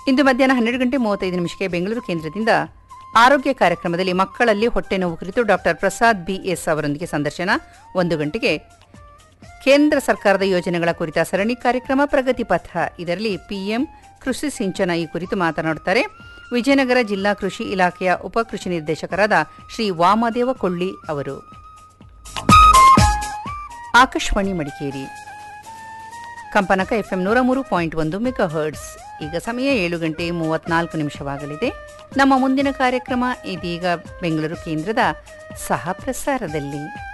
ಇಂದು ಮಧ್ಯಾಹ್ನ ಹನ್ನೆರಡು ಗಂಟೆ ಮೂವತ್ತೈದು ನಿಮಿಷಕ್ಕೆ ಬೆಂಗಳೂರು ಕೇಂದ್ರದಿಂದ ಆರೋಗ್ಯ ಕಾರ್ಯಕ್ರಮದಲ್ಲಿ ಮಕ್ಕಳಲ್ಲಿ ಹೊಟ್ಟೆ ನೋವು ಕುರಿತು ಡಾಕ್ಟರ್ ಪ್ರಸಾದ್ ಬಿಎಸ್ ಅವರೊಂದಿಗೆ ಸಂದರ್ಶನ ಒಂದು ಗಂಟೆಗೆ ಕೇಂದ್ರ ಸರ್ಕಾರದ ಯೋಜನೆಗಳ ಕುರಿತ ಸರಣಿ ಕಾರ್ಯಕ್ರಮ ಪ್ರಗತಿ ಪಥ ಇದರಲ್ಲಿ ಪಿಎಂ ಕೃಷಿ ಸಿಂಚನ ಈ ಕುರಿತು ಮಾತನಾಡುತ್ತಾರೆ ವಿಜಯನಗರ ಜಿಲ್ಲಾ ಕೃಷಿ ಇಲಾಖೆಯ ಉಪ ಕೃಷಿ ನಿರ್ದೇಶಕರಾದ ಶ್ರೀ ವಾಮದೇವ ಕೊಳ್ಳಿ ಅವರು ಆಕಾಶವಾಣಿ ಮಡಿಕೇರಿ ಕಂಪನಕ ಎಫ್ಎಂ ನೂರ ಮೂರು ಪಾಯಿಂಟ್ ಒಂದು ಮೆಗಾ ಹರ್ಡ್ಸ್ ಈಗ ಸಮಯ ಏಳು ಗಂಟೆ ಮೂವತ್ನಾಲ್ಕು ನಿಮಿಷವಾಗಲಿದೆ ನಮ್ಮ ಮುಂದಿನ ಕಾರ್ಯಕ್ರಮ ಇದೀಗ ಬೆಂಗಳೂರು ಕೇಂದ್ರದ ಸಹ ಪ್ರಸಾರದಲ್ಲಿ